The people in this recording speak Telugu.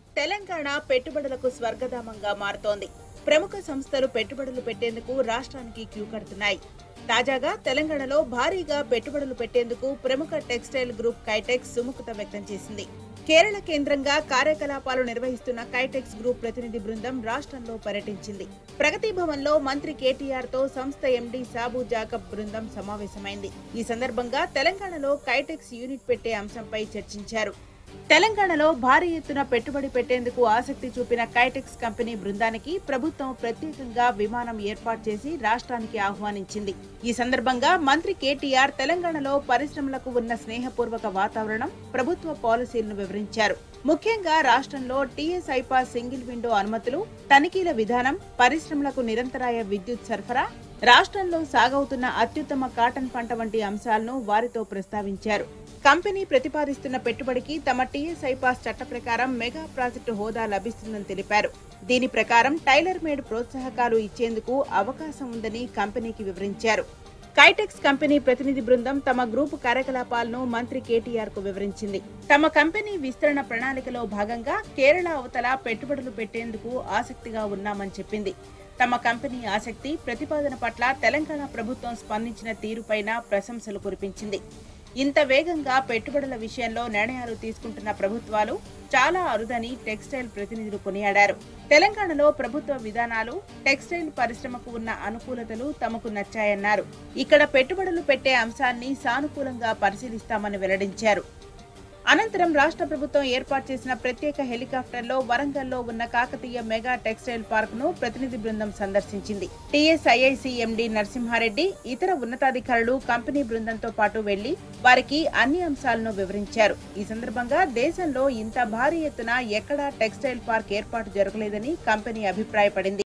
తెలంగాణ పెట్టుబడులకు స్వర్గధామంగా మారుతోంది ప్రముఖ సంస్థలు పెట్టుబడులు పెట్టేందుకు రాష్ట్రానికి క్యూ కడుతున్నాయి తాజాగా తెలంగాణలో భారీగా పెట్టుబడులు పెట్టేందుకు ప్రముఖ టెక్స్టైల్ గ్రూప్ కైటెక్స్ సుముఖత వ్యక్తం చేసింది కేరళ కేంద్రంగా కార్యకలాపాలు నిర్వహిస్తున్న కైటెక్స్ గ్రూప్ ప్రతినిధి బృందం రాష్ట్రంలో పర్యటించింది ప్రగతి భవన్లో మంత్రి కేటీఆర్ తో సంస్థ ఎండీ సాబు జాకబ్ బృందం సమావేశమైంది ఈ సందర్భంగా తెలంగాణలో కైటెక్స్ యూనిట్ పెట్టే అంశంపై చర్చించారు తెలంగాణలో భారీ ఎత్తున పెట్టుబడి పెట్టేందుకు ఆసక్తి చూపిన కైటెక్స్ కంపెనీ బృందానికి ప్రభుత్వం ప్రత్యేకంగా విమానం ఏర్పాటు చేసి రాష్ట్రానికి ఆహ్వానించింది ఈ సందర్భంగా మంత్రి కేటీఆర్ తెలంగాణలో పరిశ్రమలకు ఉన్న స్నేహపూర్వక వాతావరణం ప్రభుత్వ పాలసీలను వివరించారు ముఖ్యంగా రాష్ట్రంలో టీఎస్ ఐపా సింగిల్ విండో అనుమతులు తనిఖీల విధానం పరిశ్రమలకు నిరంతరాయ విద్యుత్ సరఫరా రాష్ట్రంలో సాగవుతున్న అత్యుత్తమ కాటన్ పంట వంటి అంశాలను వారితో ప్రస్తావించారు కంపెనీ ప్రతిపాదిస్తున్న పెట్టుబడికి తమ టీఎస్ ఐపాస్ చట్ట ప్రకారం మెగా ప్రాజెక్టు హోదా లభిస్తుందని తెలిపారు దీని ప్రకారం టైలర్ మేడ్ ప్రోత్సాహకాలు ఇచ్చేందుకు అవకాశం ఉందని కంపెనీకి వివరించారు కైటెక్స్ కంపెనీ ప్రతినిధి బృందం తమ గ్రూపు కార్యకలాపాలను మంత్రి కేటీఆర్ కు వివరించింది తమ కంపెనీ విస్తరణ ప్రణాళికలో భాగంగా కేరళ అవతల పెట్టుబడులు పెట్టేందుకు ఆసక్తిగా ఉన్నామని చెప్పింది తమ కంపెనీ ఆసక్తి ప్రతిపాదన పట్ల తెలంగాణ ప్రభుత్వం స్పందించిన తీరుపైన ప్రశంసలు కురిపించింది ఇంత వేగంగా పెట్టుబడుల విషయంలో నిర్ణయాలు తీసుకుంటున్న ప్రభుత్వాలు చాలా అరుదని టెక్స్టైల్ ప్రతినిధులు కొనియాడారు తెలంగాణలో ప్రభుత్వ విధానాలు టెక్స్టైల్ పరిశ్రమకు ఉన్న అనుకూలతలు తమకు నచ్చాయన్నారు ఇక్కడ పెట్టుబడులు పెట్టే అంశాన్ని సానుకూలంగా పరిశీలిస్తామని వెల్లడించారు అనంతరం రాష్ట్ర ప్రభుత్వం ఏర్పాటు చేసిన ప్రత్యేక హెలికాప్టర్లో వరంగల్లో ఉన్న కాకతీయ మెగా టెక్స్టైల్ పార్క్ ను ప్రతినిధి బృందం సందర్శించింది టీఎస్ఐఐసి ఎండి నరసింహారెడ్డి ఇతర ఉన్నతాధికారులు కంపెనీ బృందంతో పాటు వెళ్లి వారికి అన్ని అంశాలను వివరించారు ఈ సందర్భంగా దేశంలో ఇంత భారీ ఎత్తున ఎక్కడా టెక్స్టైల్ పార్క్ ఏర్పాటు జరగలేదని కంపెనీ అభిప్రాయపడింది